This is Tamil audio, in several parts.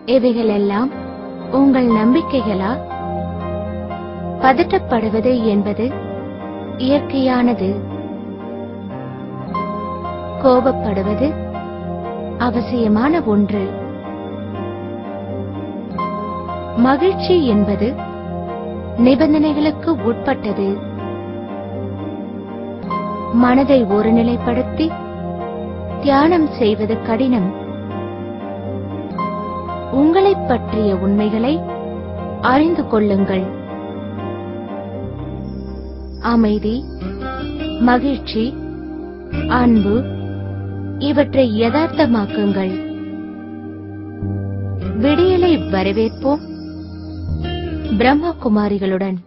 இவைகளெல்லாம் உங்கள் நம்பிக்கைகளா பதட்டப்படுவது என்பது இயற்கையானது கோபப்படுவது அவசியமான ஒன்று மகிழ்ச்சி என்பது நிபந்தனைகளுக்கு உட்பட்டது மனதை ஒருநிலைப்படுத்தி தியானம் செய்வது கடினம் உங்களைப் பற்றிய உண்மைகளை அறிந்து கொள்ளுங்கள் அமைதி மகிழ்ச்சி அன்பு இவற்றை யதார்த்தமாக்குங்கள் விடியலை வரவேற்போம் பிரம்மகுமாரிகளுடன்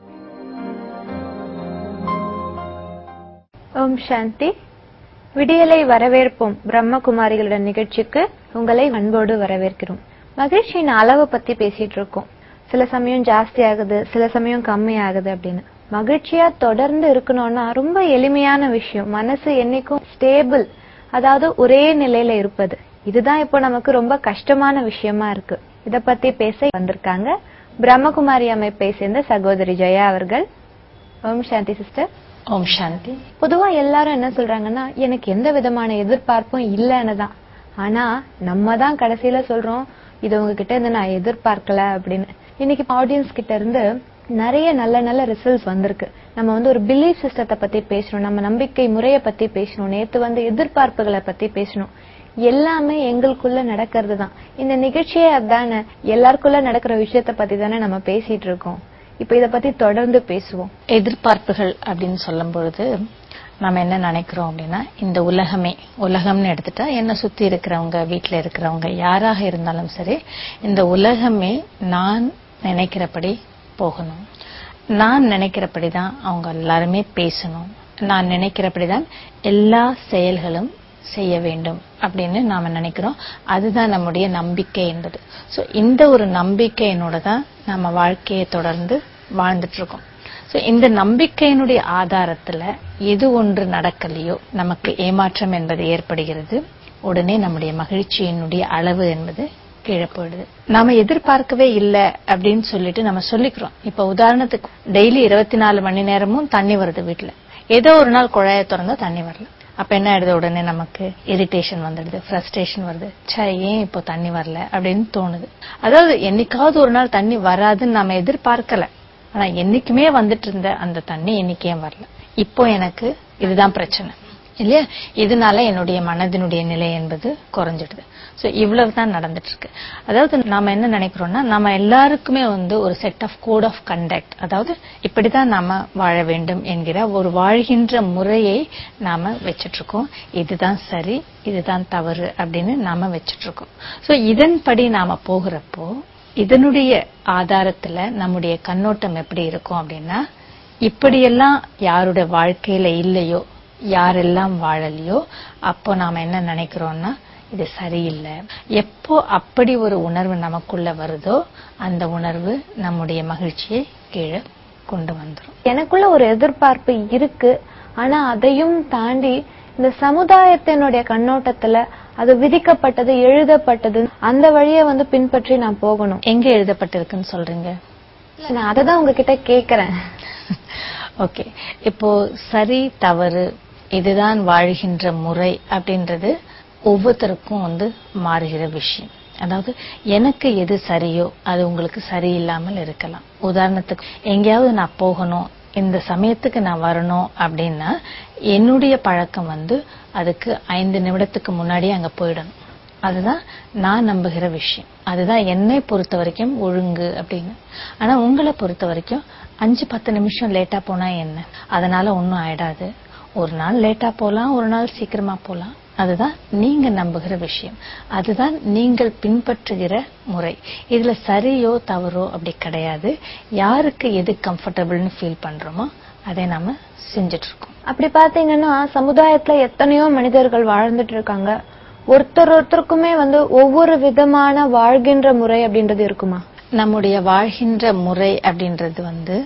ஓம் சாந்தி விடியலை வரவேற்போம் பிரம்மகுமாரிகளுடன் நிகழ்ச்சிக்கு உங்களை அன்போடு வரவேற்கிறோம் மகிழ்ச்சியின் அளவு பத்தி பேசிட்டு இருக்கோம் சில சமயம் ஜாஸ்தி ஆகுது சில சமயம் கம்மி ஆகுது அப்படின்னு மகிழ்ச்சியா தொடர்ந்து இருக்கணும்னா ரொம்ப எளிமையான விஷயம் மனசு என்னைக்கும் ஸ்டேபிள் அதாவது ஒரே நிலையில இருப்பது இதுதான் இப்போ நமக்கு ரொம்ப கஷ்டமான விஷயமா இருக்கு இத பத்தி பேச வந்திருக்காங்க பிரம்மகுமாரி அமைப்பை சேர்ந்த சகோதரி ஜெயா அவர்கள் ஓம் சாந்தி சிஸ்டர் ஓம் சாந்தி பொதுவா எல்லாரும் என்ன சொல்றாங்கன்னா எனக்கு எந்த விதமான எதிர்பார்ப்பும் இல்லைன்னு தான் ஆனா நம்ம தான் கடைசியில சொல்றோம் இது உங்ககிட்ட இருந்து நான் எதிர்பார்க்கல அப்படின்னு இன்னைக்கு ஆடியன்ஸ் கிட்ட இருந்து நிறைய நல்ல நல்ல ரிசல்ட்ஸ் வந்திருக்கு நம்ம வந்து ஒரு பிலீஃப் சிஸ்டத்தை பத்தி பேசணும் நம்ம நம்பிக்கை முறையை பத்தி பேசணும் நேத்து வந்து எதிர்பார்ப்புகளை பத்தி பேசணும் எல்லாமே எங்களுக்குள்ள நடக்கிறது தான் இந்த நிகழ்ச்சியே அதானே எல்லாருக்குள்ள நடக்கிற விஷயத்த பத்தி தானே நம்ம பேசிட்டு இருக்கோம் இப்ப இத பத்தி தொடர்ந்து பேசுவோம் எதிர்பார்ப்புகள் அப்படின்னு சொல்லும் பொழுது நம்ம என்ன நினைக்கிறோம் அப்படின்னா இந்த உலகமே உலகம்னு எடுத்துட்டா என்ன சுத்தி இருக்கிறவங்க வீட்டுல இருக்கிறவங்க யாராக இருந்தாலும் சரி இந்த உலகமே நான் நினைக்கிறபடி போகணும் நான் நினைக்கிறபடி தான் அவங்க எல்லாருமே பேசணும் நான் நினைக்கிறபடி தான் எல்லா செயல்களும் செய்ய வேண்டும் அப்படின்னு நாம நினைக்கிறோம் அதுதான் நம்முடைய நம்பிக்கை என்பது சோ இந்த ஒரு நம்பிக்கையினோட தான் நம்ம வாழ்க்கையை தொடர்ந்து வாழ்ந்துட்டு இருக்கோம் சோ இந்த நம்பிக்கையினுடைய ஆதாரத்துல எது ஒன்று நடக்கலையோ நமக்கு ஏமாற்றம் என்பது ஏற்படுகிறது உடனே நம்முடைய மகிழ்ச்சியினுடைய அளவு என்பது கீழே போயிடுது நாம எதிர்பார்க்கவே இல்லை அப்படின்னு சொல்லிட்டு நம்ம சொல்லிக்கிறோம் இப்ப உதாரணத்துக்கு டெய்லி இருபத்தி நாலு மணி நேரமும் தண்ணி வருது வீட்டுல ஏதோ ஒரு நாள் குழாயை திறந்தா தண்ணி வரல அப்ப என்ன ஆயிடுது உடனே நமக்கு இரிட்டேஷன் வந்துடுது ஃப்ரஸ்ட்ரேஷன் வருது ச்சே ஏன் இப்போ தண்ணி வரல அப்படின்னு தோணுது அதாவது என்னைக்காவது ஒரு நாள் தண்ணி வராதுன்னு நாம எதிர்பார்க்கல ஆனா என்னைக்குமே வந்துட்டு இருந்த அந்த தண்ணி இன்னைக்கு ஏன் வரல இப்போ எனக்கு இதுதான் பிரச்சனை இல்லையா இதனால என்னுடைய மனதினுடைய நிலை என்பது குறைஞ்சிடுது சோ இவ்வளவு தான் நடந்துட்டு இருக்கு அதாவது நாம என்ன நினைக்கிறோம்னா நம்ம எல்லாருக்குமே வந்து ஒரு set of code of conduct அதாவது இப்படிதான் நாம வாழ வேண்டும் என்கிற ஒரு வாழ்கின்ற முறையை நாம வச்சிட்டு இருக்கோம் இதுதான் சரி இதுதான் தவறு அப்படின்னு நாம வச்சிட்டு இருக்கோம் சோ இதன்படி நாம போகிறப்போ இதனுடைய ஆதாரத்துல நம்முடைய கண்ணோட்டம் எப்படி இருக்கும் அப்படின்னா இப்படியெல்லாம் யாருடைய வாழ்க்கையில இல்லையோ யாரெல்லாம் வாழலையோ அப்போ நாம என்ன நினைக்கிறோம்னா இது சரியில்லை எப்போ அப்படி ஒரு உணர்வு நமக்குள்ள வருதோ அந்த உணர்வு நம்முடைய மகிழ்ச்சியை கீழே கொண்டு வந்துரும் எனக்குள்ள ஒரு எதிர்பார்ப்பு இருக்கு ஆனா அதையும் தாண்டி இந்த சமுதாயத்தினுடைய கண்ணோட்டத்துல அது விதிக்கப்பட்டது எழுதப்பட்டது அந்த வழியை வந்து பின்பற்றி நான் போகணும் எங்க எழுதப்பட்டிருக்குன்னு சொல்றீங்க நான் அதை தான் உங்ககிட்ட கேக்குறேன் ஓகே இப்போ சரி தவறு இதுதான் வாழ்கின்ற முறை அப்படின்றது ஒவ்வொருத்தருக்கும் வந்து மாறுகிற விஷயம் அதாவது எனக்கு எது சரியோ அது உங்களுக்கு சரியில்லாமல் இருக்கலாம் உதாரணத்துக்கு எங்கேயாவது நான் போகணும் இந்த சமயத்துக்கு நான் வரணும் அப்படின்னா என்னுடைய பழக்கம் வந்து அதுக்கு ஐந்து நிமிடத்துக்கு முன்னாடியே அங்க போயிடணும் அதுதான் நான் நம்புகிற விஷயம் அதுதான் என்னை பொறுத்த வரைக்கும் ஒழுங்கு அப்படின்னு ஆனா உங்களை பொறுத்த வரைக்கும் அஞ்சு பத்து நிமிஷம் லேட்டா போனா என்ன அதனால ஒன்னும் ஆயிடாது ஒரு நாள் லேட்டா போலாம் ஒரு நாள் சீக்கிரமா போலாம் அதுதான் நீங்க நம்புகிற விஷயம் அதுதான் நீங்கள் பின்பற்றுகிற முறை இதுல சரியோ தவறோ அப்படி கிடையாது யாருக்கு எது கம்ஃபர்டபுள்னு ஃபீல் பண்றோமோ அதை நாம செஞ்சுட்டு இருக்கோம் அப்படி பாத்தீங்கன்னா சமுதாயத்துல எத்தனையோ மனிதர்கள் வாழ்ந்துட்டு இருக்காங்க ஒருத்தர் ஒருத்தருக்குமே வந்து ஒவ்வொரு விதமான வாழ்கின்ற முறை அப்படின்றது இருக்குமா நம்முடைய வாழ்கின்ற முறை அப்படின்றது வந்து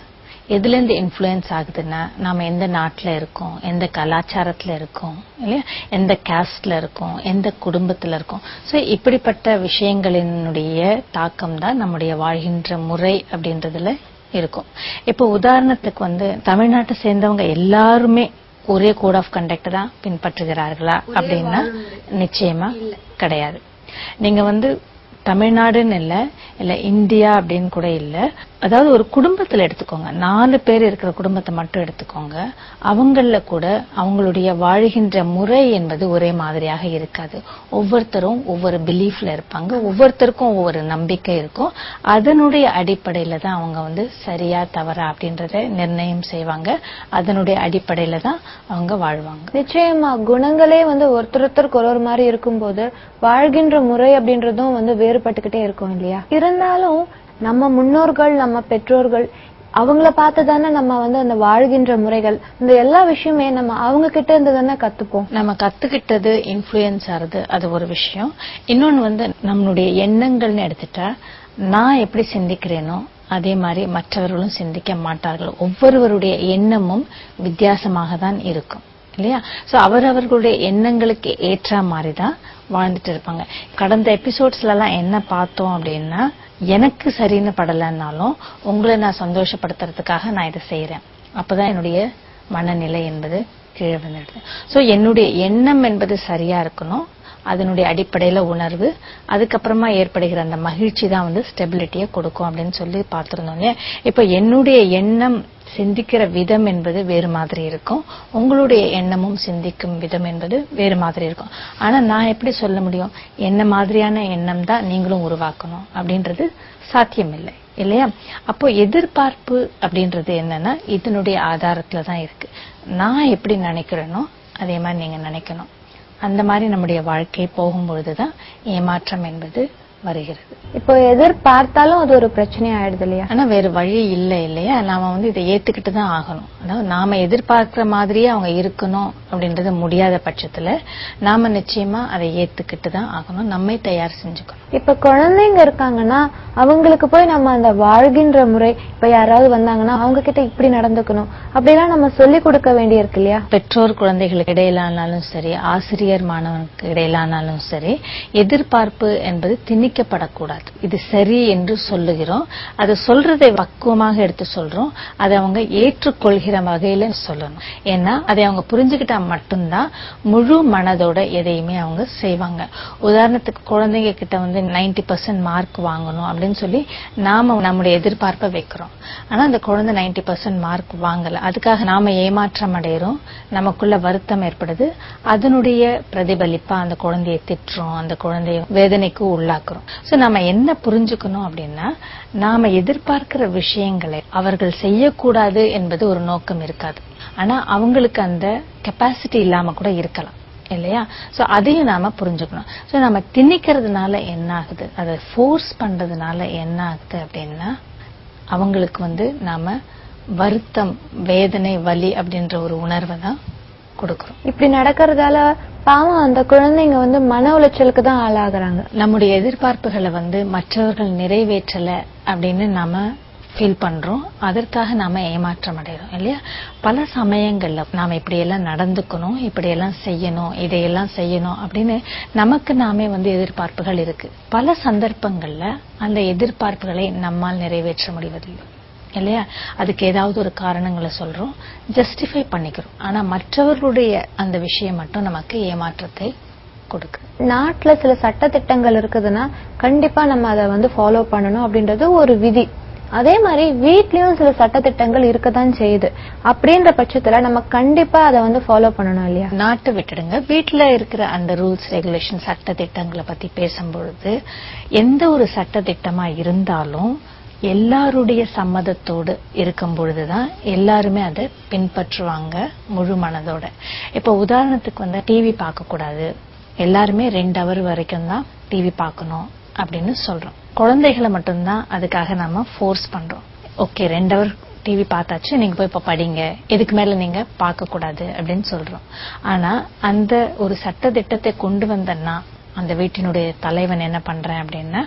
எதுல இருந்து இன்ஃப்ளூயன்ஸ் ஆகுதுன்னா நாம எந்த நாட்டுல இருக்கோம் எந்த கலாச்சாரத்துல இருக்கோம் இல்லையா எந்த காஸ்ட்ல இருக்கோம் எந்த குடும்பத்துல இருக்கோம் சோ இப்படிப்பட்ட விஷயங்களினுடைய தாக்கம் தான் நம்முடைய வாழ்கின்ற முறை அப்படின்றதுல இருக்கும் இப்போ உதாரணத்துக்கு வந்து தமிழ்நாட்டை சேர்ந்தவங்க எல்லாருமே ஒரே கோட் ஆஃப் கண்டக்ட் தான் பின்பற்றுகிறார்களா அப்படின்னா நிச்சயமா கிடையாது நீங்க வந்து தமிழ்நாடுன்னு இல்ல இல்ல இந்தியா அப்படின்னு கூட இல்ல அதாவது ஒரு குடும்பத்துல எடுத்துக்கோங்க நாலு பேர் இருக்கிற குடும்பத்தை மட்டும் எடுத்துக்கோங்க அவங்கள கூட அவங்களுடைய வாழ்கின்ற முறை என்பது ஒரே மாதிரியாக இருக்காது ஒவ்வொருத்தரும் ஒவ்வொரு பிலீஃப்ல இருப்பாங்க ஒவ்வொருத்தருக்கும் ஒவ்வொரு நம்பிக்கை இருக்கும் அதனுடைய அடிப்படையில தான் அவங்க வந்து சரியா தவறா அப்படின்றத நிர்ணயம் செய்வாங்க அதனுடைய அடிப்படையில தான் அவங்க வாழ்வாங்க நிச்சயமா குணங்களே வந்து ஒருத்தர் ஒருத்தருக்கு ஒரு ஒரு மாதிரி இருக்கும்போது வாழ்கின்ற முறை அப்படின்றதும் வந்து வேறுபட்டுக்கிட்டே இருக்கும் இல்லையா இருந்தாலும் நம்ம முன்னோர்கள் நம்ம பெற்றோர்கள் அவங்கள பார்த்து தானே நம்ம வந்து அந்த வாழ்கின்ற முறைகள் இந்த எல்லா விஷயமே நம்ம அவங்க கிட்ட இருந்து தானே கத்துப்போம் நம்ம கத்துக்கிட்டது இன்ஃப்ளூயன்ஸ் ஆறது அது ஒரு விஷயம் இன்னொன்னு வந்து நம்மளுடைய எண்ணங்கள்னு எடுத்துட்டா நான் எப்படி சிந்திக்கிறேனோ அதே மாதிரி மற்றவர்களும் சிந்திக்க மாட்டார்கள் ஒவ்வொருவருடைய எண்ணமும் வித்தியாசமாக தான் இருக்கும் இல்லையா சோ அவரவர்களுடைய எண்ணங்களுக்கு ஏற்ற மாதிரி தான் வாழ்ந்துட்டு இருப்பாங்க கடந்த எபிசோட்ஸ்ல எல்லாம் என்ன பார்த்தோம் அப்படின்னா எனக்கு சரின்னு படலைன்னாலும் உங்களை நான் சந்தோஷப்படுத்துறதுக்காக நான் இதை செய்யறேன் அப்பதான் என்னுடைய மனநிலை என்பது கீழே வந்துடுது சோ என்னுடைய எண்ணம் என்பது சரியா இருக்கணும் அதனுடைய அடிப்படையில உணர்வு அதுக்கப்புறமா ஏற்படுகிற அந்த மகிழ்ச்சி தான் வந்து ஸ்டெபிலிட்டியை கொடுக்கும் அப்படின்னு சொல்லி பார்த்திருந்தோம் இல்லையா இப்ப என்னுடைய எண்ணம் சிந்திக்கிற விதம் என்பது வேறு மாதிரி இருக்கும் உங்களுடைய எண்ணமும் சிந்திக்கும் விதம் என்பது வேறு மாதிரி இருக்கும் ஆனா நான் எப்படி சொல்ல முடியும் என்ன மாதிரியான எண்ணம் தான் நீங்களும் உருவாக்கணும் அப்படின்றது சாத்தியமில்லை இல்லையா அப்போ எதிர்பார்ப்பு அப்படின்றது என்னன்னா இதனுடைய ஆதாரத்துல தான் இருக்கு நான் எப்படி நினைக்கிறேனோ அதே மாதிரி நீங்க நினைக்கணும் அந்த மாதிரி நம்முடைய வாழ்க்கை போகும்பொழுதுதான் ஏமாற்றம் என்பது வருகிறது இப்போ எதிர்பார்த்தாலும் அது ஒரு பிரச்சனை ஆயிடுது இல்லையா ஆனா வேற வழி இல்லை இல்லையா நாம வந்து இதை ஏத்துக்கிட்டு தான் ஆகணும் அதாவது நாம எதிர்பார்க்கிற மாதிரியே அவங்க இருக்கணும் அப்படின்றது முடியாத பட்சத்துல நாம நிச்சயமா அதை ஏத்துக்கிட்டு தான் ஆகணும் நம்மை தயார் செஞ்சுக்கணும் இப்ப குழந்தைங்க இருக்காங்கன்னா அவங்களுக்கு போய் நம்ம அந்த வாழ்கின்ற முறை இப்ப யாராவது வந்தாங்கன்னா அவங்க கிட்ட இப்படி நடந்துக்கணும் அப்படிலாம் நம்ம சொல்லி கொடுக்க வேண்டியிருக்கு இல்லையா பெற்றோர் குழந்தைகளுக்கு இடையிலானாலும் சரி ஆசிரியர் மாணவனுக்கு இடையிலானாலும் சரி எதிர்பார்ப்பு என்பது திணிக்கப்படக்கூடாது இது சரி என்று சொல்லுகிறோம் அது சொல்றதை பக்குவமாக எடுத்து சொல்றோம் அதை அவங்க ஏற்றுக்கொள்கிற வகையில சொல்லணும் ஏன்னா அதை அவங்க புரிஞ்சுக்கிட்டா மட்டும்தான் முழு மனதோட எதையுமே அவங்க செய்வாங்க உதாரணத்துக்கு குழந்தைங்க கிட்ட வந்து 90% பர்சன்ட் மார்க் வாங்கணும் அப்படின்னு சொல்லி நாம நம்முடைய எதிர்பார்ப்பை வைக்கிறோம் ஆனா அந்த குழந்தை 90% பர்சன்ட் மார்க் வாங்கல அதுக்காக நாம ஏமாற்றம் அடைகிறோம் நமக்குள்ள வருத்தம் ஏற்படுது அதனுடைய பிரதிபலிப்பா அந்த குழந்தையை திட்டுறோம் அந்த குழந்தைய வேதனைக்கு உள்ளாக்குறோம் சோ நாம என்ன புரிஞ்சுக்கணும் அப்படின்னா நாம எதிர்பார்க்கிற விஷயங்களை அவர்கள் செய்யக்கூடாது என்பது ஒரு நோக்கம் இருக்காது ஆனா அவங்களுக்கு அந்த கெப்பாசிட்டி இல்லாம கூட இருக்கலாம் இல்லையா சோ அதையும் நாம புரிஞ்சுக்கணும் சோ நம்ம திணிக்கிறதுனால என்ன ஆகுது அதை ஃபோர்ஸ் பண்றதுனால என்ன ஆகுது அப்படின்னா அவங்களுக்கு வந்து நாம வருத்தம் வேதனை வலி அப்படின்ற ஒரு உணர்வை தான் கொடுக்கிறோம் இப்படி நடக்கறதால பாவம் அந்த குழந்தைங்க வந்து மன உளைச்சலுக்கு தான் ஆளாகுறாங்க நம்முடைய எதிர்பார்ப்புகளை வந்து மற்றவர்கள் நிறைவேற்றல அப்படின்னு நாம ஃபீல் பண்றோம் அதற்காக நாம ஏமாற்றம் அடைகிறோம் இல்லையா பல சமயங்கள்ல நாம இப்படியெல்லாம் நடந்துக்கணும் இப்படியெல்லாம் செய்யணும் இதையெல்லாம் செய்யணும் அப்படின்னு நமக்கு நாமே வந்து எதிர்பார்ப்புகள் இருக்கு பல சந்தர்ப்பங்கள்ல அந்த எதிர்பார்ப்புகளை நம்மால் நிறைவேற்ற முடிவதில்லை இல்லையா அதுக்கு ஏதாவது ஒரு காரணங்களை சொல்றோம் ஜஸ்டிஃபை பண்ணிக்கிறோம் ஆனா மற்றவர்களுடைய அந்த விஷயம் மட்டும் நமக்கு ஏமாற்றத்தை கொடுக்குது நாட்டுல சில சட்ட திட்டங்கள் இருக்குதுன்னா கண்டிப்பா நம்ம அதை வந்து ஃபாலோ பண்ணணும் அப்படின்றது ஒரு விதி அதே மாதிரி வீட்லயும் சில சட்ட திட்டங்கள் இருக்கதான் செய்யுது அப்படின்ற பட்சத்துல நம்ம கண்டிப்பா அதை வந்து ஃபாலோ பண்ணணும் இல்லையா நாட்டை விட்டுடுங்க வீட்டுல இருக்கிற அந்த ரூல்ஸ் ரெகுலேஷன் சட்ட திட்டங்களை பத்தி பேசும்பொழுது எந்த ஒரு சட்ட திட்டமா இருந்தாலும் எல்லாருடைய சம்மதத்தோடு இருக்கும் பொழுதுதான் எல்லாருமே அதை பின்பற்றுவாங்க முழு மனதோட இப்ப உதாரணத்துக்கு வந்து டிவி பார்க்க கூடாது எல்லாருமே ரெண்டு ஹவர் வரைக்கும் தான் டிவி பார்க்கணும் அப்படின்னு சொல்றோம் குழந்தைகளை மட்டும்தான் அதுக்காக நம்ம ஃபோர்ஸ் பண்றோம் ஓகே ரெண்டு ஹவர் டிவி பார்த்தாச்சு நீங்க போய் இப்ப படிங்க இதுக்கு மேல நீங்க பார்க்க கூடாது அப்படின்னு சொல்றோம் ஆனா அந்த ஒரு சட்ட திட்டத்தை கொண்டு வந்தன்னா அந்த வீட்டினுடைய தலைவன் என்ன பண்றேன் அப்படின்னா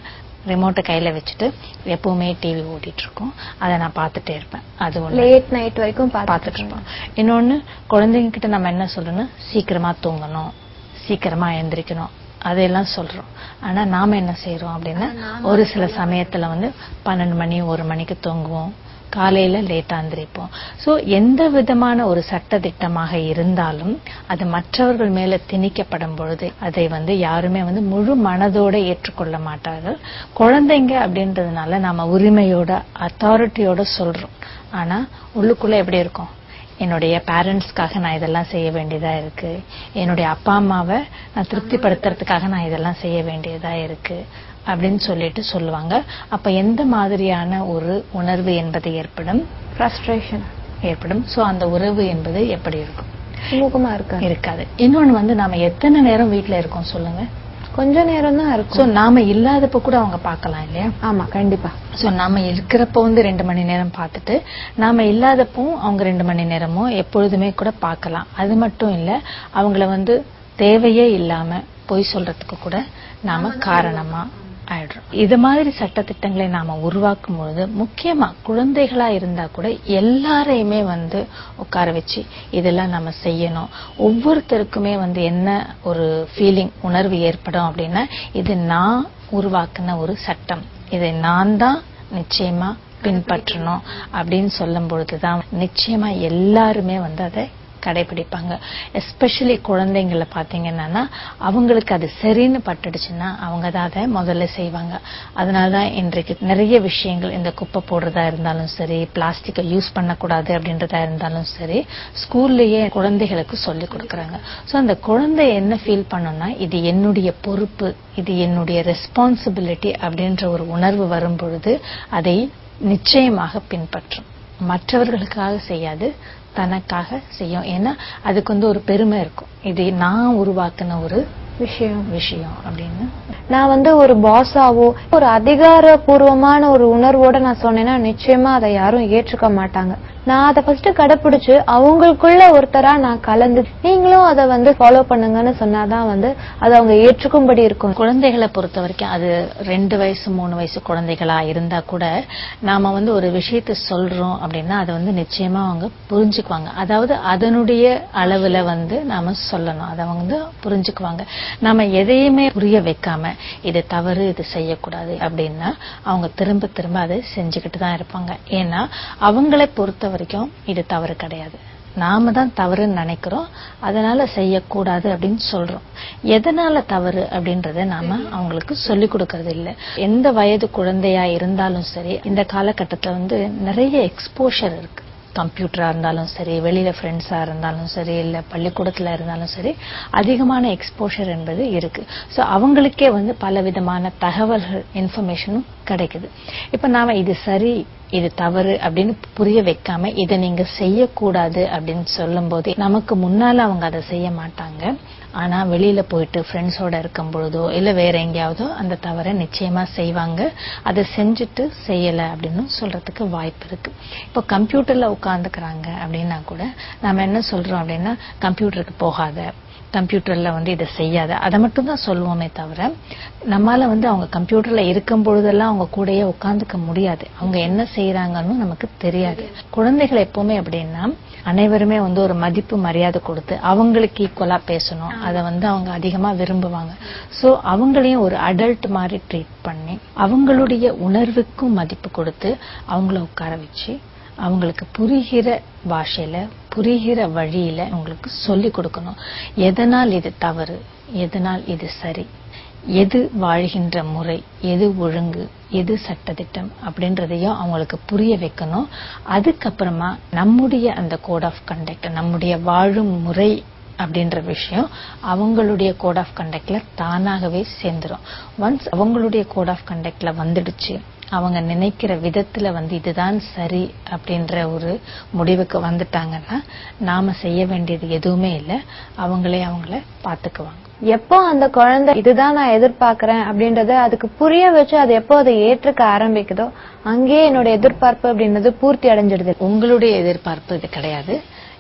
ரிமோட்டை கையில வச்சுட்டு எப்பவுமே டிவி ஓடிட்டு இருக்கும் அதை நான் பார்த்துட்டே இருப்பேன் அது ஒண்ணு லேட் நைட் வரைக்கும் பார்த்துட்டு பார்த்துட்டு இருப்போம் இன்னொன்னு குழந்தைங்க கிட்ட நம்ம என்ன சொல்லணும் சீக்கிரமா தூங்கணும் சீக்கிரமா எந்திரிக்கணும் அதையெல்லாம் சொல்றோம் ஆனா நாம என்ன செய்யறோம் அப்படின்னா ஒரு சில சமயத்துல வந்து பன்னெண்டு மணி ஒரு மணிக்கு தூங்குவோம் காலையில லேட்டா எந்திரிப்போம் சோ எந்த விதமான ஒரு சட்ட திட்டமாக இருந்தாலும் அது மற்றவர்கள் மேல திணிக்கப்படும் பொழுது அதை வந்து யாருமே வந்து முழு மனதோட ஏற்றுக்கொள்ள மாட்டார்கள் குழந்தைங்க அப்படின்றதுனால நாம உரிமையோட அத்தாரிட்டியோட சொல்றோம் ஆனா உள்ளுக்குள்ள எப்படி இருக்கும் என்னுடைய பேரண்ட்ஸ்க்காக நான் இதெல்லாம் செய்ய வேண்டியதா இருக்கு என்னுடைய அப்பா அம்மாவை நான் திருப்திப்படுத்துறதுக்காக நான் இதெல்லாம் செய்ய வேண்டியதா இருக்கு அப்படின்னு சொல்லிட்டு சொல்லுவாங்க அப்ப எந்த மாதிரியான ஒரு உணர்வு என்பது ஏற்படும் ஃப்ரஸ்ட்ரேஷன் ஏற்படும் சோ அந்த உறவு என்பது எப்படி இருக்கும் சுமூகமா இருக்காது இருக்காது இன்னொன்னு வந்து நாம எத்தனை நேரம் வீட்ல இருக்கோம் சொல்லுங்க கொஞ்ச நேரம் தான் சோ இருக்கும் நாம இல்லாதப்ப கூட அவங்க பார்க்கலாம் இல்லையா ஆமா கண்டிப்பா சோ நாம இருக்கிறப்ப வந்து ரெண்டு மணி நேரம் பார்த்துட்டு நாம இல்லாதப்பவும் அவங்க ரெண்டு மணி நேரமும் எப்பொழுதுமே கூட பார்க்கலாம் அது மட்டும் இல்ல அவங்கள வந்து தேவையே இல்லாம பொய் சொல்றதுக்கு கூட நாம காரணமா ஆயிடுறோம் இது மாதிரி சட்டத்திட்டங்களை நாம உருவாக்கும் பொழுது முக்கியமா குழந்தைகளா இருந்தா கூட எல்லாரையுமே வந்து உட்கார வச்சு இதெல்லாம் நம்ம செய்யணும் ஒவ்வொருத்தருக்குமே வந்து என்ன ஒரு ஃபீலிங் உணர்வு ஏற்படும் அப்படின்னா இது நான் உருவாக்குன ஒரு சட்டம் இதை நான் தான் நிச்சயமா பின்பற்றணும் அப்படின்னு சொல்லும் பொழுதுதான் நிச்சயமா எல்லாருமே வந்து அதை கடைபிடிப்பாங்க எஸ்பெஷலி குழந்தைங்களை பாத்தீங்கன்னா அவங்களுக்கு அது சரின்னு பட்டுடுச்சுன்னா அவங்க தான் அதை முதல்ல செய்வாங்க அதனாலதான் இன்றைக்கு நிறைய விஷயங்கள் இந்த குப்பை போடுறதா இருந்தாலும் சரி பிளாஸ்டிக்கை யூஸ் பண்ணக்கூடாது அப்படின்றதா இருந்தாலும் சரி ஸ்கூல்லயே குழந்தைகளுக்கு சொல்லி கொடுக்கறாங்க சோ அந்த குழந்தை என்ன ஃபீல் பண்ணும்னா இது என்னுடைய பொறுப்பு இது என்னுடைய ரெஸ்பான்சிபிலிட்டி அப்படின்ற ஒரு உணர்வு வரும் பொழுது அதை நிச்சயமாக பின்பற்றும் மற்றவர்களுக்காக செய்யாது தனக்காக செய்யும் ஏன்னா அதுக்கு வந்து ஒரு பெருமை இருக்கும் இது நான் உருவாக்குன ஒரு விஷயம் விஷயம் அப்படின்னு நான் வந்து ஒரு பாஸாவோ ஒரு அதிகாரபூர்வமான ஒரு உணர்வோட நான் சொன்னேன்னா நிச்சயமா அதை யாரும் ஏற்றுக்க மாட்டாங்க நான் அதை ஃபர்ஸ்ட் கடைபிடிச்சு அவங்களுக்குள்ள ஒருத்தரா நான் கலந்து நீங்களும் அதை வந்து ஃபாலோ பண்ணுங்கன்னு சொன்னாதான் வந்து அதை அவங்க ஏற்றுக்கும்படி இருக்கும் குழந்தைகளை பொறுத்த வரைக்கும் அது ரெண்டு வயசு மூணு வயசு குழந்தைகளா இருந்தா கூட நாம வந்து ஒரு விஷயத்த சொல்றோம் அப்படின்னா அதை வந்து நிச்சயமா அவங்க புரிஞ்சுக்குவாங்க அதாவது அதனுடைய அளவுல வந்து நாம சொல்லணும் அதை அவங்க வந்து புரிஞ்சுக்குவாங்க நாம எதையுமே புரிய வைக்காம இது தவறு இது செய்யக்கூடாது அப்படின்னா அவங்க திரும்ப திரும்ப அதை செஞ்சுக்கிட்டு தான் இருப்பாங்க ஏன்னா அவங்களை பொறுத்த வரைக்கும் இது தவறு கிடையாது நாம தான் தவறுன்னு நினைக்கிறோம் அதனால செய்யக்கூடாது அப்படின்னு சொல்றோம் எதனால தவறு அப்படின்றத நாம அவங்களுக்கு சொல்லி கொடுக்கறது இல்ல எந்த வயது குழந்தையா இருந்தாலும் சரி இந்த காலகட்டத்துல வந்து நிறைய எக்ஸ்போஷர் இருக்கு கம்ப்யூட்டரா இருந்தாலும் சரி வெளியில ஃப்ரெண்ட்ஸா இருந்தாலும் சரி இல்ல பள்ளிக்கூடத்துல இருந்தாலும் சரி அதிகமான எக்ஸ்போஷர் என்பது இருக்கு சோ அவங்களுக்கே வந்து பல விதமான தகவல்கள் இன்ஃபர்மேஷனும் கிடைக்குது இப்ப நாம இது சரி இது தவறு அப்படின்னு புரிய வைக்காம இதை நீங்க செய்யக்கூடாது அப்படின்னு சொல்லும் போது நமக்கு முன்னால அவங்க அதை செய்ய மாட்டாங்க ஆனா வெளியில போயிட்டு ஃப்ரெண்ட்ஸோட இருக்கும் பொழுதோ இல்ல வேற எங்கேயாவதோ அந்த தவறை நிச்சயமா செய்வாங்க அதை செஞ்சுட்டு செய்யல அப்படின்னு சொல்றதுக்கு வாய்ப்பு இருக்கு இப்போ கம்ப்யூட்டர்ல உட்கார்ந்துக்கிறாங்க அப்படின்னா கூட நாம என்ன சொல்றோம் அப்படின்னா கம்ப்யூட்டருக்கு போகாத கம்ப்யூட்டர்ல வந்து இதை செய்யாத அதை மட்டும் தான் சொல்லுவோமே தவிர நம்மால வந்து அவங்க கம்ப்யூட்டர்ல இருக்கும் பொழுதெல்லாம் அவங்க கூடயே உட்கார்ந்துக்க முடியாது அவங்க என்ன செய்யறாங்கன்னு நமக்கு தெரியாது குழந்தைகள் எப்பவுமே அப்படின்னா அனைவருமே வந்து ஒரு மதிப்பு மரியாதை கொடுத்து அவங்களுக்கு ஈக்குவலா பேசணும் அதை வந்து அவங்க அதிகமா விரும்புவாங்க சோ அவங்களையும் ஒரு அடல்ட் மாதிரி ட்ரீட் பண்ணி அவங்களுடைய உணர்வுக்கும் மதிப்பு கொடுத்து அவங்கள உட்கார வச்சு அவங்களுக்கு புரிகிற பாஷையில புரிகிற வழியில அவங்களுக்கு சொல்லி கொடுக்கணும் எதனால் இது தவறு எதனால் இது சரி எது வாழ்கின்ற முறை எது ஒழுங்கு எது சட்டதிட்டம் அப்படின்றதையும் அவங்களுக்கு புரிய வைக்கணும் அதுக்கப்புறமா நம்முடைய அந்த கோட் ஆஃப் கண்டக்ட் நம்முடைய வாழும் முறை அப்படின்ற விஷயம் அவங்களுடைய கோட் ஆஃப் கண்டக்ட்ல தானாகவே சேர்ந்துரும் ஒன்ஸ் அவங்களுடைய கோட் ஆஃப் கண்டக்ட்ல வந்துடுச்சு அவங்க நினைக்கிற விதத்துல வந்து இதுதான் சரி அப்படின்ற ஒரு முடிவுக்கு வந்துட்டாங்கன்னா நாம செய்ய வேண்டியது எதுவுமே இல்லை அவங்களே அவங்கள பாத்துக்குவாங்க எப்போ அந்த குழந்தை இதுதான் நான் எதிர்பார்க்கறேன் அப்படின்றத அதுக்கு புரிய வச்சு அது எப்போ அதை ஏற்றுக்க ஆரம்பிக்குதோ அங்கேயே என்னோட எதிர்பார்ப்பு அப்படின்றது பூர்த்தி அடைஞ்சிடுது உங்களுடைய எதிர்பார்ப்பு இது கிடையாது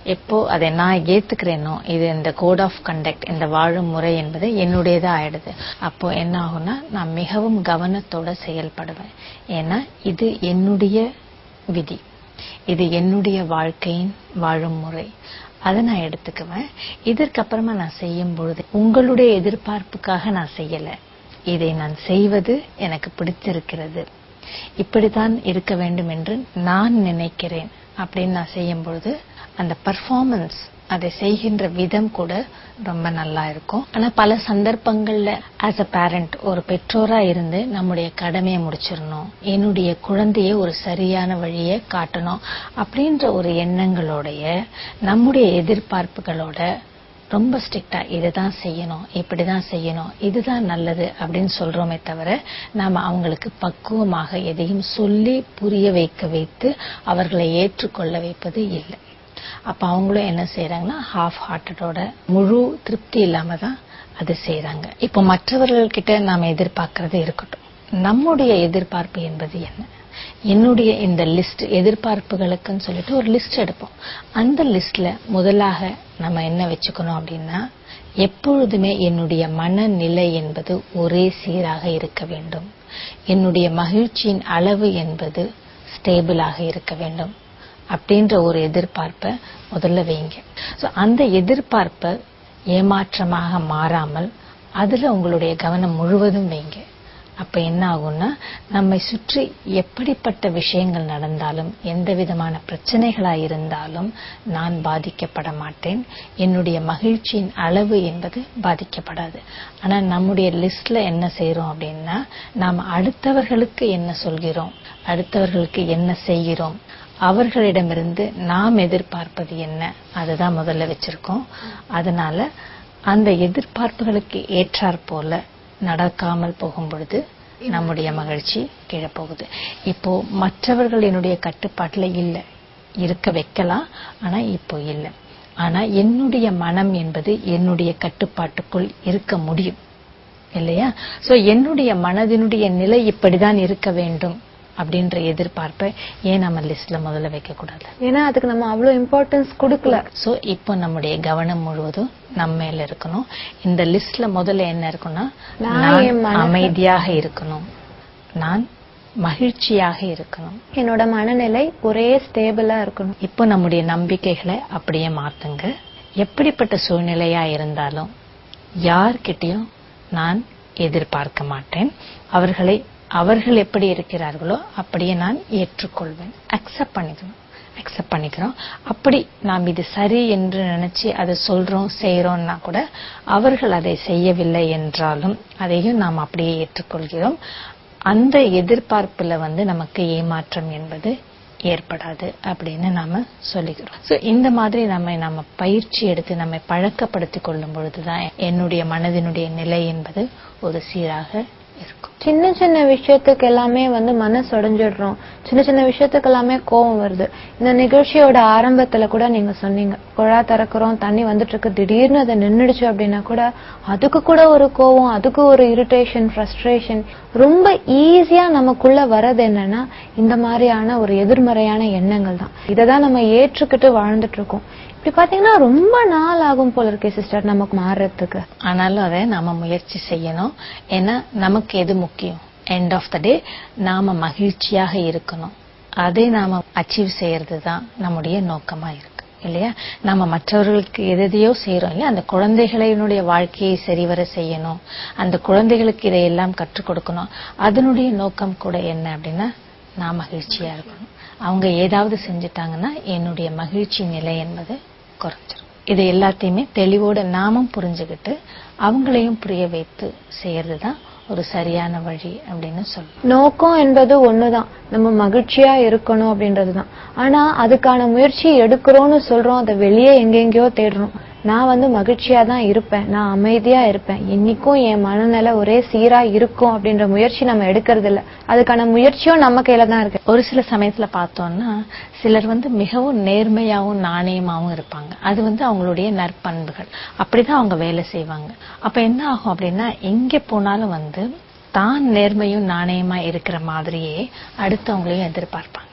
எப்போ அதை நான் ஏத்துக்கிறேனோ இது இந்த கோட் ஆஃப் கண்டக்ட் இந்த வாழும் முறை என்பது என்னுடையதா ஆயிடுது அப்போ என்ன ஆகும்னா நான் மிகவும் கவனத்தோட செயல்படுவேன் ஏன்னா இது என்னுடைய விதி இது என்னுடைய வாழ்க்கையின் வாழும் முறை அதை நான் எடுத்துக்குவேன் இதற்கப்புறமா நான் செய்யும் பொழுது உங்களுடைய எதிர்பார்ப்புக்காக நான் செய்யல இதை நான் செய்வது எனக்கு பிடித்திருக்கிறது இப்படித்தான் இருக்க வேண்டும் என்று நான் நினைக்கிறேன் அப்படின்னு நான் செய்யும் பொழுது அந்த பர்ஃபார்மன்ஸ் அதை செய்கின்ற விதம் கூட ரொம்ப நல்லா இருக்கும் ஆனா பல சந்தர்ப்பங்கள்ல ஆஸ் அ பேரண்ட் ஒரு பெற்றோரா இருந்து நம்முடைய கடமையை முடிச்சிடணும் என்னுடைய குழந்தைய ஒரு சரியான வழியை காட்டணும் அப்படின்ற ஒரு எண்ணங்களோடைய நம்முடைய எதிர்பார்ப்புகளோட ரொம்ப ஸ்ட்ரிக்டா இதுதான் செய்யணும் இப்படிதான் செய்யணும் இதுதான் நல்லது அப்படின்னு சொல்றோமே தவிர நாம அவங்களுக்கு பக்குவமாக எதையும் சொல்லி புரிய வைக்க வைத்து அவர்களை ஏற்றுக்கொள்ள வைப்பது இல்லை அப்ப அவங்களும் என்ன செய்யறாங்கன்னா ஹாஃப் ஹார்ட்டடோட முழு திருப்தி இல்லாம தான் அது செய்யறாங்க இப்போ மற்றவர்கள் கிட்ட நாம எதிர்பார்க்கறது இருக்கட்டும் நம்முடைய எதிர்பார்ப்பு என்பது என்ன என்னுடைய இந்த லிஸ்ட் எதிர்பார்ப்புகளுக்குன்னு சொல்லிட்டு ஒரு லிஸ்ட் எடுப்போம் அந்த லிஸ்ட்ல முதலாக நம்ம என்ன வச்சுக்கணும் அப்படின்னா எப்பொழுதுமே என்னுடைய மனநிலை என்பது ஒரே சீராக இருக்க வேண்டும் என்னுடைய மகிழ்ச்சியின் அளவு என்பது ஸ்டேபிளாக இருக்க வேண்டும் அப்படின்ற ஒரு எதிர்பார்ப்பை முதல்ல வைங்க சோ அந்த எதிர்பார்ப்பை ஏமாற்றமாக மாறாமல் அதுல உங்களுடைய கவனம் முழுவதும் வைங்க அப்ப என்ன ஆகும்னா நம்மை சுற்றி எப்படிப்பட்ட விஷயங்கள் நடந்தாலும் எந்த விதமான பிரச்சனைகளா இருந்தாலும் நான் பாதிக்கப்பட மாட்டேன் என்னுடைய மகிழ்ச்சியின் அளவு என்பது பாதிக்கப்படாது ஆனா நம்முடைய லிஸ்ட்ல என்ன செய்றோம் அப்படின்னா நாம் அடுத்தவர்களுக்கு என்ன சொல்கிறோம் அடுத்தவர்களுக்கு என்ன செய்கிறோம் அவர்களிடமிருந்து நாம் எதிர்பார்ப்பது என்ன அதுதான் முதல்ல வச்சிருக்கோம் அதனால அந்த எதிர்பார்ப்புகளுக்கு ஏற்றாற் போல நடக்காமல் போகும் பொழுது நம்முடைய மகிழ்ச்சி கீழே போகுது இப்போ மற்றவர்கள் என்னுடைய கட்டுப்பாட்டுல இல்ல இருக்க வைக்கலாம் ஆனா இப்போ இல்ல ஆனா என்னுடைய மனம் என்பது என்னுடைய கட்டுப்பாட்டுக்குள் இருக்க முடியும் இல்லையா சோ என்னுடைய மனதினுடைய நிலை இப்படிதான் இருக்க வேண்டும் அப்படின்ற எதிர்பார்ப்பை ஏன் நம்ம லிஸ்ட்ல முதல்ல வைக்க கூடாது ஏன்னா அதுக்கு நம்ம அவ்வளவு இம்பார்ட்டன்ஸ் கொடுக்கல சோ இப்போ நம்முடைய கவனம் முழுவதும் நம்ம மேல இருக்கணும் இந்த லிஸ்ட்ல முதல்ல என்ன இருக்கும்னா நான் நான் என் மனச- அமைதியாக இருக்கணும் நான் மகிழ்ச்சியாக இருக்கணும் என்னோட மனநிலை ஒரே ஸ்டேபிளா இருக்கணும் இப்போ நம்முடைய நம்பிக்கைகளை அப்படியே மாத்துங்க எப்படிப்பட்ட சூழ்நிலையா இருந்தாலும் யார்கிட்டயும் நான் எதிர்பார்க்க மாட்டேன் அவர்களை அவர்கள் எப்படி இருக்கிறார்களோ அப்படியே நான் ஏற்றுக்கொள்வேன் அக்செப்ட் பண்ணிக்கணும் அக்செப்ட் பண்ணிக்கிறோம் அப்படி நாம் இது சரி என்று நினைச்சு அதை சொல்றோம் செய்யறோம்னா கூட அவர்கள் அதை செய்யவில்லை என்றாலும் அதையும் நாம் அப்படியே ஏற்றுக்கொள்கிறோம் அந்த எதிர்பார்ப்புல வந்து நமக்கு ஏமாற்றம் என்பது ஏற்படாது அப்படின்னு நாம சொல்லிக்கிறோம் சோ இந்த மாதிரி நம்ம நம்ம பயிற்சி எடுத்து நம்மை பழக்கப்படுத்திக் கொள்ளும் பொழுதுதான் என்னுடைய மனதினுடைய நிலை என்பது ஒரு சீராக இருக்கும் சின்ன சின்ன விஷயத்துக்கு எல்லாமே வந்து மனசு உடைஞ்சிடுறோம் சின்ன சின்ன விஷயத்துக்கு எல்லாமே கோவம் வருது இந்த நிகழ்ச்சியோட ஆரம்பத்துல கூட நீங்க சொன்னீங்க குழா திறக்கிறோம் தண்ணி வந்துட்டு இருக்கு திடீர்னு அதை நின்னுடுச்சு அப்படின்னா கூட அதுக்கு கூட ஒரு கோவம் அதுக்கு ஒரு இரிட்டேஷன் ஃப்ரஸ்ட்ரேஷன் ரொம்ப ஈஸியா நமக்குள்ள வர்றது என்னன்னா இந்த மாதிரியான ஒரு எதிர்மறையான எண்ணங்கள் தான் இதை தான் நம்ம ஏற்றுக்கிட்டு வாழ்ந்துட்டு இருக்கோம் இப்படி பாத்தீங்கன்னா ரொம்ப நாள் ஆகும் போல இருக்கே சிஸ்டர் நமக்கு மாறுறதுக்கு ஆனாலும் அதை நாம முயற்சி செய்யணும் ஏன்னா நமக்கு எது முக்கியம் எண்ட் ஆஃப் த டே நாம மகிழ்ச்சியாக இருக்கணும் அதை நாம அச்சீவ் செய்யறது தான் நம்முடைய நோக்கமா இருக்கு இல்லையா நம்ம மற்றவர்களுக்கு எதையோ செய்யறோம் இல்லையா அந்த குழந்தைகளினுடைய வாழ்க்கையை சரிவர செய்யணும் அந்த குழந்தைகளுக்கு இதையெல்லாம் கற்றுக் கொடுக்கணும் அதனுடைய நோக்கம் கூட என்ன அப்படின்னா நான் மகிழ்ச்சியா இருக்கணும் அவங்க ஏதாவது செஞ்சுட்டாங்கன்னா என்னுடைய மகிழ்ச்சி நிலை என்பது குறைஞ்சிரும் இது எல்லாத்தையுமே தெளிவோட நாமும் புரிஞ்சுக்கிட்டு அவங்களையும் புரிய வைத்து செய்யறது தான் ஒரு சரியான வழி அப்படின்னு சொல்லலாம் நோக்கம் என்பது ஒண்ணுதான் நம்ம மகிழ்ச்சியா இருக்கணும் அப்படின்றதுதான் ஆனா அதுக்கான முயற்சி எடுக்கிறோம்னு சொல்றோம் அதை வெளியே எங்கெங்கயோ தேடுறோம் நான் வந்து மகிழ்ச்சியா தான் இருப்பேன் நான் அமைதியா இருப்பேன் இன்னைக்கும் என் மனநிலை ஒரே சீரா இருக்கும் அப்படின்ற முயற்சி நம்ம எடுக்கிறது இல்ல அதுக்கான முயற்சியும் நம்ம கையில தான் இருக்கு ஒரு சில சமயத்துல பார்த்தோம்னா சிலர் வந்து மிகவும் நேர்மையாவும் நாணயமாவும் இருப்பாங்க அது வந்து அவங்களுடைய நற்பண்புகள் அப்படிதான் அவங்க வேலை செய்வாங்க அப்ப என்ன ஆகும் அப்படின்னா எங்க போனாலும் வந்து தான் நேர்மையும் நாணயமா இருக்கிற மாதிரியே அடுத்தவங்களையும் எதிர்பார்ப்பாங்க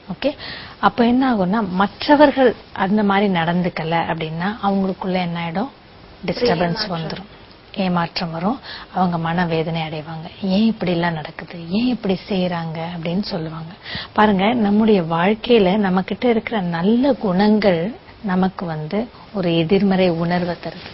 ஓகே அப்ப என்ன ஆகும்னா மற்றவர்கள் அந்த மாதிரி நடந்துக்கல அப்படின்னா அவங்களுக்குள்ள என்ன ஆயிடும் டிஸ்டர்பன்ஸ் வந்துரும் ஏமாற்றம் வரும் அவங்க மனவேதனை அடைவாங்க ஏன் இப்படி எல்லாம் நடக்குது ஏன் இப்படி செய்யறாங்க அப்படின்னு சொல்லுவாங்க பாருங்க நம்முடைய வாழ்க்கையில நம்ம கிட்ட இருக்கிற நல்ல குணங்கள் நமக்கு வந்து ஒரு எதிர்மறை உணர்வை தருது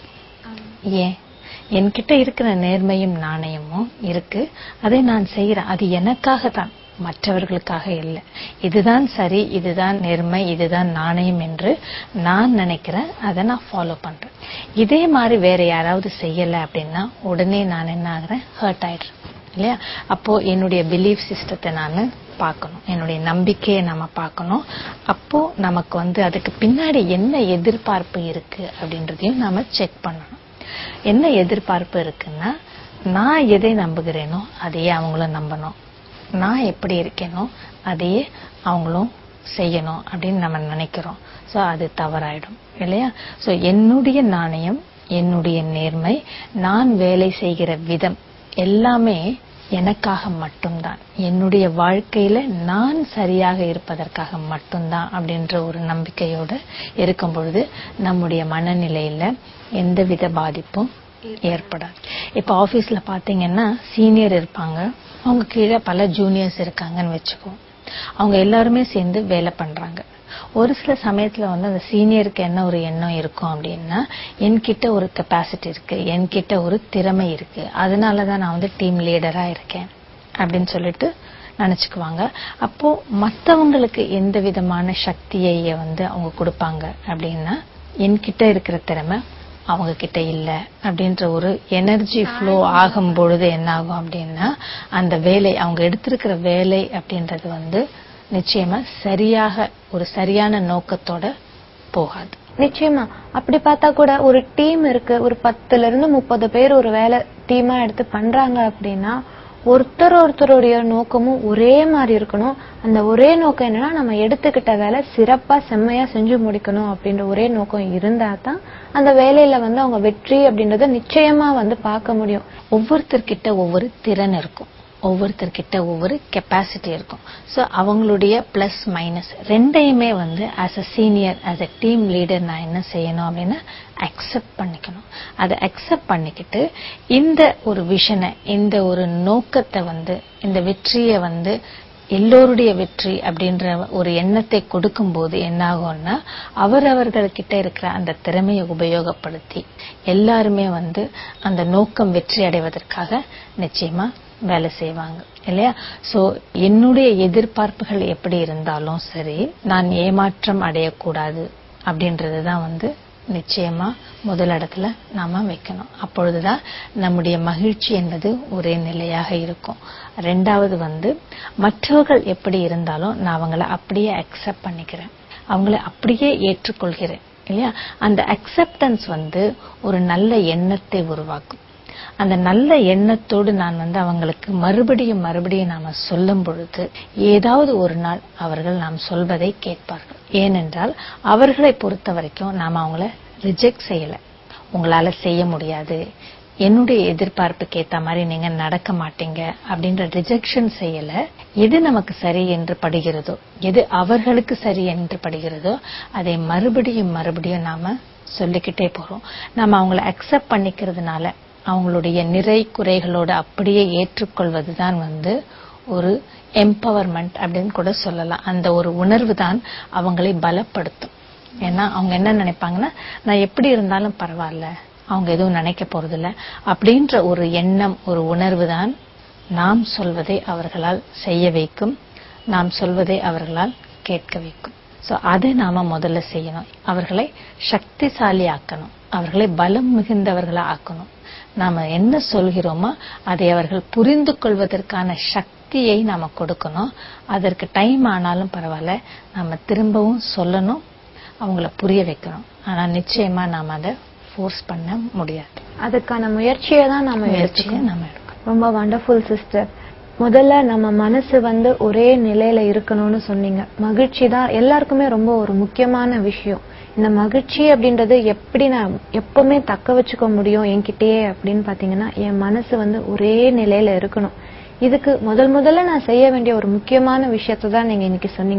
ஏன் என்கிட்ட இருக்கிற நேர்மையும் நாணயமும் இருக்கு அதை நான் செய்யறேன் அது எனக்காக தான் மற்றவர்களுக்காக இல்லை இதுதான் சரி இதுதான் நேர்மை இதுதான் நாணயம் என்று நான் நினைக்கிறேன் அதை நான் ஃபாலோ பண்றேன் இதே மாதிரி வேற யாராவது செய்யல அப்படின்னா உடனே நான் என்ன ஆகுறேன் ஹர்ட் ஆயிடுறேன் இல்லையா அப்போ என்னுடைய பிலீஃப் சிஸ்டத்தை நான் பார்க்கணும் என்னுடைய நம்பிக்கையை நம்ம பார்க்கணும் அப்போ நமக்கு வந்து அதுக்கு பின்னாடி என்ன எதிர்பார்ப்பு இருக்கு அப்படின்றதையும் நாம செக் பண்ணணும் என்ன எதிர்பார்ப்பு இருக்குன்னா நான் எதை நம்புகிறேனோ அதையே அவங்களும் நம்பணும் நான் எப்படி இருக்கேனோ அதையே அவங்களும் செய்யணும் அப்படின்னு நம்ம நினைக்கிறோம் சோ அது தவறாயிடும் இல்லையா சோ என்னுடைய நாணயம் என்னுடைய நேர்மை நான் வேலை செய்கிற விதம் எல்லாமே எனக்காக மட்டும்தான் என்னுடைய வாழ்க்கையில நான் சரியாக இருப்பதற்காக மட்டும்தான் அப்படின்ற ஒரு நம்பிக்கையோட இருக்கும் பொழுது நம்முடைய மனநிலையில எந்தவித பாதிப்பும் ஏற்படாது இப்ப ஆபீஸ்ல பாத்தீங்கன்னா சீனியர் இருப்பாங்க அவங்க கீழே பல ஜூனியர்ஸ் இருக்காங்கன்னு வச்சுக்குவோம் அவங்க எல்லாருமே சேர்ந்து வேலை பண்றாங்க ஒரு சில சமயத்துல வந்து அந்த சீனியருக்கு என்ன ஒரு எண்ணம் இருக்கும் அப்படின்னா என்கிட்ட ஒரு கெப்பாசிட்டி இருக்கு என்கிட்ட ஒரு திறமை இருக்கு அதனாலதான் நான் வந்து டீம் லீடரா இருக்கேன் அப்படின்னு சொல்லிட்டு நினைச்சுக்குவாங்க அப்போ மத்தவங்களுக்கு எந்த விதமான சக்தியை வந்து அவங்க கொடுப்பாங்க அப்படின்னா என்கிட்ட இருக்கிற திறமை அவங்க கிட்ட இல்ல அப்படின்ற ஒரு எனர்ஜி ஃப்ளோ ஆகும் பொழுது என்ன ஆகும் அப்படின்னா அந்த வேலை அவங்க எடுத்திருக்கிற வேலை அப்படின்றது வந்து நிச்சயமா சரியாக ஒரு சரியான நோக்கத்தோட போகாது நிச்சயமா அப்படி பார்த்தா கூட ஒரு டீம் இருக்கு ஒரு பத்துல இருந்து முப்பது பேர் ஒரு வேலை டீமா எடுத்து பண்றாங்க அப்படின்னா ஒருத்தர் ஒருத்தருடைய நோக்கமும் ஒரே மாதிரி இருக்கணும் அந்த ஒரே நோக்கம் என்னன்னா நம்ம எடுத்துக்கிட்ட வேலை சிறப்பா செம்மையா செஞ்சு முடிக்கணும் அப்படின்ற ஒரே நோக்கம் இருந்தா தான் அந்த வேலையில வந்து அவங்க வெற்றி அப்படின்றத நிச்சயமா வந்து பார்க்க முடியும் ஒவ்வொருத்தர்கிட்ட ஒவ்வொரு திறன் இருக்கும் ஒவ்வொருத்தர்கிட்ட ஒவ்வொரு கெப்பாசிட்டி இருக்கும் சோ அவங்களுடைய பிளஸ் மைனஸ் ரெண்டையுமே வந்து as a senior as a team leader நான் என்ன செய்யணும் அப்படின்னா அக்செப்ட் பண்ணிக்கணும் அதை அக்செப்ட் பண்ணிக்கிட்டு இந்த ஒரு விஷனை இந்த ஒரு நோக்கத்தை வந்து இந்த வெற்றியை வந்து எல்லோருடைய வெற்றி அப்படின்ற ஒரு எண்ணத்தை கொடுக்கும்போது என்ன ஆகும்னா அவரவர்கள்கிட்ட இருக்கிற அந்த திறமையை உபயோகப்படுத்தி எல்லாருமே வந்து அந்த நோக்கம் வெற்றி அடைவதற்காக நிச்சயமா வேலை செய்வாங்க இல்லையா சோ என்னுடைய எதிர்பார்ப்புகள் எப்படி இருந்தாலும் சரி நான் ஏமாற்றம் அடையக்கூடாது அப்படின்றதுதான் வந்து நிச்சயமா முதல் இடத்துல நாம வைக்கணும் அப்பொழுதுதான் நம்முடைய மகிழ்ச்சி என்பது ஒரே நிலையாக இருக்கும் ரெண்டாவது வந்து மற்றவர்கள் எப்படி இருந்தாலும் நான் அவங்கள அப்படியே அக்செப்ட் பண்ணிக்கிறேன் அவங்கள அப்படியே ஏற்றுக்கொள்கிறேன் இல்லையா அந்த அக்செப்டன்ஸ் வந்து ஒரு நல்ல எண்ணத்தை உருவாக்கும் அந்த நல்ல எண்ணத்தோடு நான் வந்து அவங்களுக்கு மறுபடியும் மறுபடியும் நாம சொல்லும் பொழுது ஏதாவது ஒரு நாள் அவர்கள் நாம் சொல்வதை கேட்பார்கள் ஏனென்றால் அவர்களை பொறுத்த வரைக்கும் நாம அவங்கள ரிஜெக்ட் செய்யல உங்களால செய்ய முடியாது என்னுடைய எதிர்பார்ப்புக்கு ஏத்த மாதிரி நீங்க நடக்க மாட்டீங்க அப்படின்ற ரிஜெக்ஷன் செய்யல எது நமக்கு சரி என்று படுகிறதோ எது அவர்களுக்கு சரி என்று படுகிறதோ அதை மறுபடியும் மறுபடியும் நாம சொல்லிக்கிட்டே போறோம் நாம அவங்கள அக்செப்ட் பண்ணிக்கிறதுனால அவங்களுடைய நிறை குறைகளோட அப்படியே ஏற்றுக்கொள்வதுதான் வந்து ஒரு எம்பவர்மெண்ட் அப்படின்னு கூட சொல்லலாம் அந்த ஒரு உணர்வு தான் அவங்களை பலப்படுத்தும் ஏன்னா அவங்க என்ன நினைப்பாங்கன்னா நான் எப்படி இருந்தாலும் பரவாயில்ல அவங்க எதுவும் நினைக்க போறதில்ல அப்படின்ற ஒரு எண்ணம் ஒரு உணர்வு தான் நாம் சொல்வதை அவர்களால் செய்ய வைக்கும் நாம் சொல்வதை அவர்களால் கேட்க வைக்கும் சோ அதை நாம முதல்ல செய்யணும் அவர்களை சக்திசாலி ஆக்கணும் அவர்களை பலம் மிகுந்தவர்களா ஆக்கணும் நாம என்ன சொல்கிறோமோ அதை அவர்கள் புரிந்து கொள்வதற்கான சக்தியை நாம கொடுக்கணும் அதற்கு டைம் ஆனாலும் பரவாயில்ல நாம திரும்பவும் சொல்லணும் அவங்கள புரிய வைக்கணும் ஆனா நிச்சயமா நாம அதை ஃபோர்ஸ் பண்ண முடியாது அதுக்கான முயற்சியை தான் நாம முயற்சியை எடுத்துக்கணும் நம்ம எடுக்கணும் ரொம்ப வண்டர்ஃபுல் சிஸ்டர் முதல்ல நம்ம மனசு வந்து ஒரே நிலையில இருக்கணும்னு சொன்னீங்க மகிழ்ச்சி தான் எல்லாருக்குமே ரொம்ப ஒரு முக்கியமான விஷயம் இந்த மகிழ்ச்சி அப்படின்றது எப்படி நான் எப்பவுமே தக்க வச்சுக்க முடியும் என்கிட்டயே அப்படின்னு பாத்தீங்கன்னா என் மனசு வந்து ஒரே நிலையில இருக்கணும் இதுக்கு முதல் முதல்ல நான் செய்ய வேண்டிய ஒரு முக்கியமான விஷயத்தை தான் நீங்க இன்னைக்கு சொன்னீங்க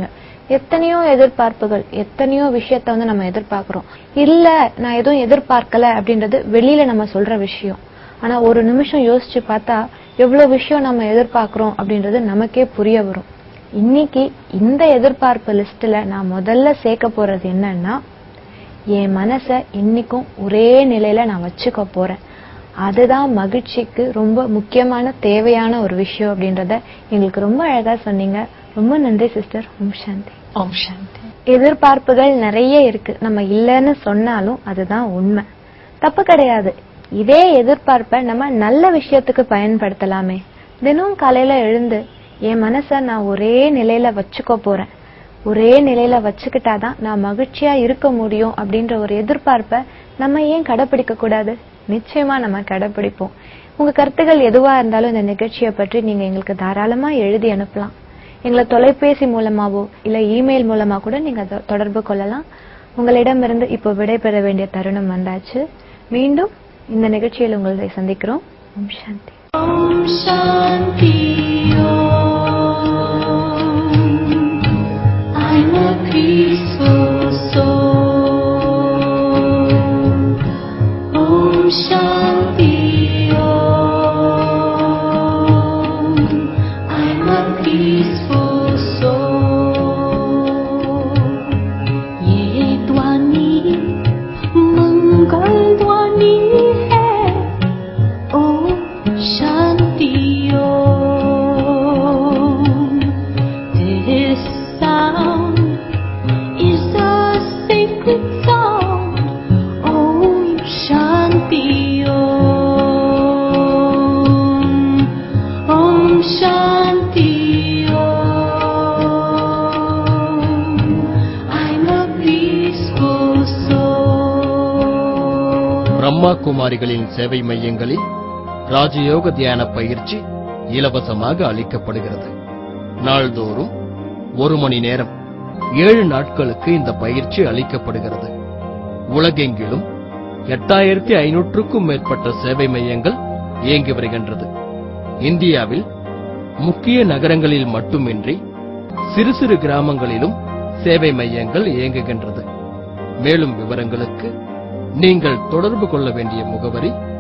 எத்தனையோ எதிர்பார்ப்புகள் எத்தனையோ விஷயத்த வந்து நம்ம எதிர்பார்க்கிறோம் இல்ல நான் எதுவும் எதிர்பார்க்கல அப்படின்றது வெளியில நம்ம சொல்ற விஷயம் ஆனா ஒரு நிமிஷம் யோசிச்சு பார்த்தா எவ்வளவு விஷயம் நம்ம எதிர்பார்க்கிறோம் அப்படின்றது நமக்கே புரிய வரும் இன்னைக்கு இந்த எதிர்பார்ப்பு லிஸ்ட்ல நான் முதல்ல சேர்க்க போறது என்னன்னா என் மனச இன்னைக்கும் ஒரே நிலையில நான் வச்சுக்க போறேன் அதுதான் மகிழ்ச்சிக்கு ரொம்ப முக்கியமான தேவையான ஒரு விஷயம் அப்படின்றத எங்களுக்கு ரொம்ப அழகா சொன்னீங்க ரொம்ப நன்றி சிஸ்டர் ஓம் சாந்தி ஓம் சாந்தி எதிர்பார்ப்புகள் நிறைய இருக்கு நம்ம இல்லைன்னு சொன்னாலும் அதுதான் உண்மை தப்பு கிடையாது இதே எதிர்பார்ப்பை நம்ம நல்ல விஷயத்துக்கு பயன்படுத்தலாமே தினம் காலையில எழுந்து என் மனச நான் ஒரே நிலையில வச்சுக்க போறேன் ஒரே நிலையில வச்சுக்கிட்டாதான் நான் மகிழ்ச்சியா இருக்க முடியும் அப்படின்ற ஒரு எதிர்பார்ப்பை நம்ம ஏன் கடைபிடிக்க கூடாது நிச்சயமா நம்ம கடைபிடிப்போம் உங்க கருத்துக்கள் எதுவா இருந்தாலும் இந்த நிகழ்ச்சியை பற்றி நீங்க எங்களுக்கு தாராளமா எழுதி அனுப்பலாம் எங்களை தொலைபேசி மூலமாவோ இல்ல இமெயில் மூலமா கூட நீங்க தொ- தொடர்பு கொள்ளலாம் உங்களிடமிருந்து இப்போ விடைபெற வேண்டிய தருணம் வந்தாச்சு மீண்டும் இந்த நிகழ்ச்சியில் உங்களை சந்திக்கிறோம் ஓம் சாந்தி I'm a peaceful soul. Om Shanti Om. I'm a peaceful soul. ये ध्वनि मंगल ध्वनि है ओम शांति ओम This sound is a sacred sound Om Shanti Om Om Shanti Om I'm a peaceful soul Brahma குமாரிகளின் சேவை மையங்களில் ராஜயோக தியான பயிற்சி இலவசமாக அளிக்கப்படுகிறது நாள்தோறும் ஒரு மணி நேரம் ஏழு நாட்களுக்கு இந்த பயிற்சி அளிக்கப்படுகிறது உலகெங்கிலும் எட்டாயிரத்தி ஐநூற்றுக்கும் மேற்பட்ட சேவை மையங்கள் இயங்கி வருகின்றது இந்தியாவில் முக்கிய நகரங்களில் மட்டுமின்றி சிறு சிறு கிராமங்களிலும் சேவை மையங்கள் இயங்குகின்றது மேலும் விவரங்களுக்கு நீங்கள் தொடர்பு கொள்ள வேண்டிய முகவரி